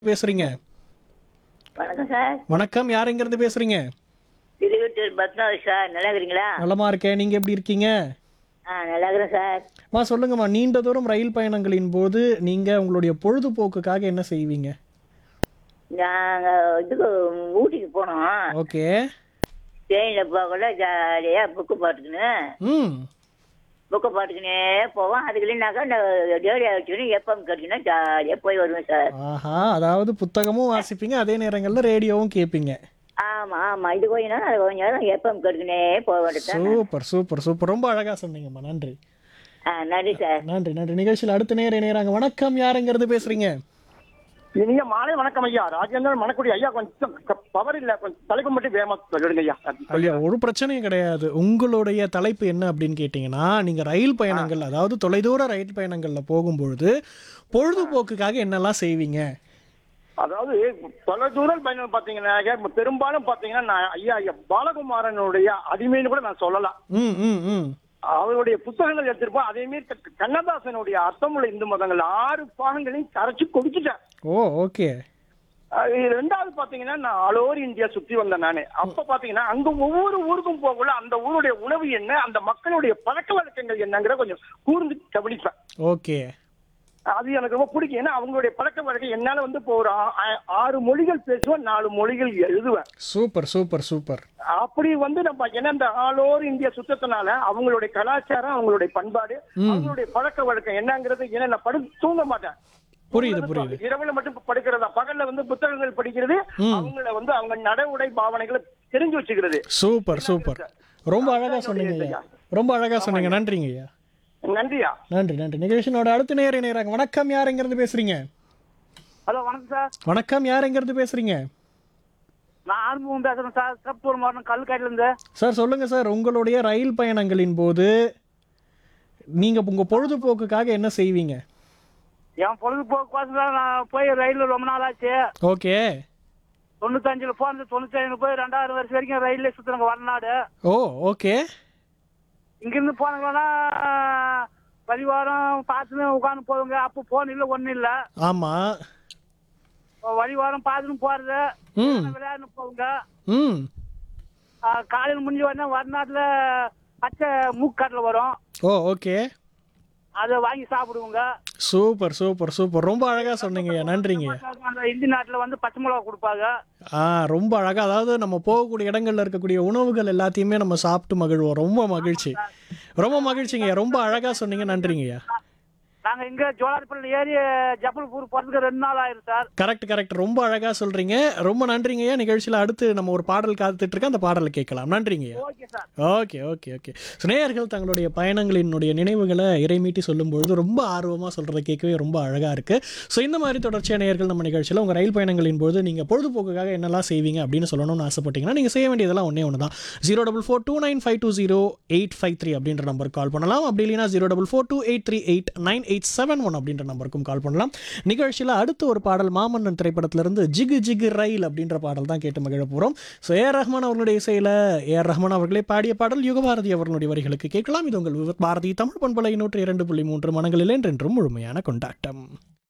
பேசுறீங்க வணக்கம் சார் வணக்கம் யார் எங்க இருந்து பேசுறீங்க திருவட்டூர் பத்மாவதி சார் நல்லா இருக்கிறீங்களா நலமா இருக்கேன் நீங்க எப்படி இருக்கீங்க ஆ நல்லா இருக்கிறேன் சார் மா சொல்லுங்கம்மா நீண்ட தூரம் ரயில் பயணங்களின் போது நீங்க உங்களுடைய பொழுதுபோக்குக்காக என்ன செய்வீங்க நாங்கள் இதுக்கு ஊட்டிக்கு போனோம் ஓகே ட்ரெயினில் போகல ஜாலியாக புக்கு பாட்டுக்குன்னு ம் புக்கு பாட்டுக்குன்னே போவோம் அதுக்குள்ளேனாக்கா இந்த ரேடியோ வச்சுக்கணும் எப்பம் கேட்டுக்கணும் ஜாலியாக போய் வருவேன் சார் ஆஹா அதாவது புத்தகமும் வாசிப்பீங்க அதே நேரங்கள்ல ரேடியோவும் கேட்பீங்க ஆமாம் ஆமாம் இது கொஞ்ச நேரம் அது கொஞ்ச நேரம் எப்பம் கேட்டுக்கினே போக வேண்டியது சூப்பர் சூப்பர் சூப்பர் ரொம்ப அழகா சொன்னீங்கம்மா நன்றி ஆ நன்றி சார் நன்றி நன்றி நிகழ்ச்சியில் அடுத்த நேர இணையறாங்க வணக்கம் யாருங்கிறது பேசுறீங்க இனிய மாலை வணக்கம் ஐயா ராஜேந்திரன் மணக்குடி ஐயா கொஞ்சம் பவர் இல்ல கொஞ்சம் தலைப்பு மட்டும் வேகமா சொல்லிடுங்க ஐயா ஐயா ஒரு பிரச்சனையும் கிடையாது உங்களுடைய தலைப்பு என்ன அப்படின்னு கேட்டிங்கன்னா நீங்கள் ரயில் பயணங்கள் அதாவது தொலைதூர ரயில் பயணங்களில் போகும்பொழுது பொழுதுபோக்குக்காக என்னெல்லாம் செய்வீங்க அதாவது தொலைதூரல் பயணம் பாத்தீங்கன்னா ஐயா, பெரும்பாலும் பாத்தீங்கன்னா நான் ஐயா ஐயா பாலகுமாரனுடைய அடிமைன்னு கூட நான் சொல்லலாம் ம் ம் ம் அவருடைய புத்தகங்கள் எடுத்திருப்போம் அதே மாதிரி க- கண்ணதாசனுடைய அர்த்தமுள்ள இந்து மதங்கள் ஆறு பாகங்களையும் கரைச்சு கொடுத்துட்டேன் ஓ ஓகே அஹ் இது ரெண்டாவது பாத்தீங்கன்னா நான் ஆல் ஓவர் இந்தியா சுத்தி வந்தேன் நானு அப்ப பாத்தீங்கன்னா அங்க ஒவ்வொரு ஊருக்கும் போகல அந்த ஊருடைய உணவு என்ன அந்த மக்களுடைய பழக்க வழக்கங்கள் என்னங்கிற கொஞ்சம் கூர்ந்து கவனிப்பேன் ஓகே அது எனக்கு ரொம்ப பிடிக்கும் ஏன்னா அவங்களுடைய பழக்க வழக்கம் என்னால வந்து இப்போ ஒரு ஆ- ஆ- ஆறு மொழிகள் பேசுவேன் நாலு மொழிகள் எழுதுவேன் சூப்பர் சூப்பர் சூப்பர் அப்படி வந்து நம்ம ஏன்னா இந்த ஆல் ஓவர் இந்தியா சுத்தத்தினால அவங்களுடைய கலாச்சாரம் அவங்களுடைய பண்பாடு அவங்களுடைய பழக்க வழக்கம் என்னங்கிறது ஏன்னா நான் படு தூங்க மாட்டேன் புரியுது புரியுது இரவுல மட்டும் படிக்கிறதா பகல்ல வந்து புத்தகங்கள் படிக்கிறது அவங்கள வந்து அவங்க நட உடை பாவனைகளை தெரிஞ்சு வச்சுக்கிறது சூப்பர் சூப்பர் ரொம்ப அழகா சொன்னீங்க ஐயா ரொம்ப அழகா சொன்னீங்க நன்றிங்க ஐயா நன்றியா நன்றி நன்றி நிகழ்ச்சியோட அடுத்த நேர இணையறாங்க வணக்கம் யாருங்கிறது பேசுறீங்க ஹலோ வணக்கம் சார் வணக்கம் யாருங்கிறது பேசுறீங்க நான் ஆறுமுகம் பேசுறேன் சார் திருப்பூர் மாவட்டம் கல்லுக்காட்டில இருந்து சார் சொல்லுங்க சார் உங்களுடைய ரயில் பயணங்களின் போது நீங்க உங்க பொழுதுபோக்குக்காக என்ன செய்வீங்க என் பொழுதுபோக்கு தான் நான் போய் ரயிலில் ரொம்ப நாள் ஆச்சு ஓகே தொண்ணூத்தஞ்சில் போனது தொண்ணூத்தஞ்சில் போய் ரெண்டாயிரம் வருஷம் வரைக்கும் ரயிலே சுற்றுறாங்க வடநாடு ஓ ஓகே இங்கிருந்து போனாங்கன்னா பரிவாரம் பார்த்துன்னு உட்காந்து போவாங்க அப்போ போன் இல்லை ஒன்றும் இல்லை ஆமா வழிவாரம் பார்த்துன்னு போகிறது ம் விளையாடுன்னு போவாங்க ம் காலையில் முடிஞ்ச உடனே வடநாட்டில் பச்சை மூக்காட்டில் வரும் ஓ ஓகே அதை வாங்கி சாப்பிடுவோங்க சூப்பர் சூப்பர் சூப்பர் ரொம்ப அழகா சொன்னீங்கய்யா நன்றிங்கய்யா அந்த இந்தி நாட்டில் வந்து பச்சை மிளகா கொடுப்பாங்க ஆ ரொம்ப அழகா அதாவது நம்ம போகக்கூடிய இடங்கள்ல இருக்கக்கூடிய உணவுகள் எல்லாத்தையுமே நம்ம சாப்பிட்டு மகிழ்வோம் ரொம்ப மகிழ்ச்சி ரொம்ப மகிழ்ச்சிங்கய்யா ரொம்ப அழகா சொன்னீங்க நன்றிங்கய்யா நாங்க இங்க ஜோலார்பள்ளி ஏறி ஜபல்பூர் போறதுக்கு ரெண்டு நாள் ஆயிரும் சார் கரெக்ட் கரெக்ட் ரொம்ப அழகா சொல்றீங்க ரொம்ப நன்றிங்கய்யா நிகழ்ச்சியில் அடுத்து நம்ம ஒரு பாடல் காத்துட்டு இருக்க அந்த பாடலை கேட்கலாம் நன்றிங்கய்யா okay sir okay okay okay நேயர்கள் தங்களுடைய பயணங்களினுடைய நினைவுகளை இறைமீட்டி சொல்லும்பொழுது ரொம்ப ஆர்வமாக சொல்கிறத கேட்கவே ரொம்ப அழகாக இருக்குது ஸோ இந்த மாதிரி தொடர்ச்சியான நேயர்கள் நம்ம நிகழ்ச்சியில் உங்கள் ரயில் பயணங்களின் போது நீங்கள் பொழுதுபோக்குக்காக என்னெல்லாம் செய்வீங்க அப்படின்னு சொல்லணும்னு ஆசைப்பட்டீங்கன்னா நீங்கள் செய்ய வேண்டியதெல்லாம் ஒன்றே ஒன்று தான் zero double four two nine five two zero eight five three அப்படின்ற நம்பருக்கு கால் பண்ணலாம் அப்படி இல்லைனா zero double four two eight three eight nine eight seven one அப்படின்ற நம்பருக்கும் கால் பண்ணலாம் நிகழ்ச்சியில் அடுத்து ஒரு பாடல் மாமன்னன் திரைப்படத்திலிருந்து ஜிகு ஜிகு ரயில் அப்படின்ற பாடல் தான் கேட்டு மகிழ போகிறோம் ஸோ ஏஆர் ரஹ்மான் அவர்களுடைய இசையில் ஏஆர் ரஹ்மான் அவர்களே பாடிய பாடல் யுகபாரதி அவர்களுடைய வரிகளுக்கு கேட்கலாம் இது உங்கள் விவ- பாரதி தமிழ் பண்பலை நூற்றி இரண்டு புள்ளி மூன்று மனங்களில் என்றென்றும் முழுமையான கொண்டாட்டம்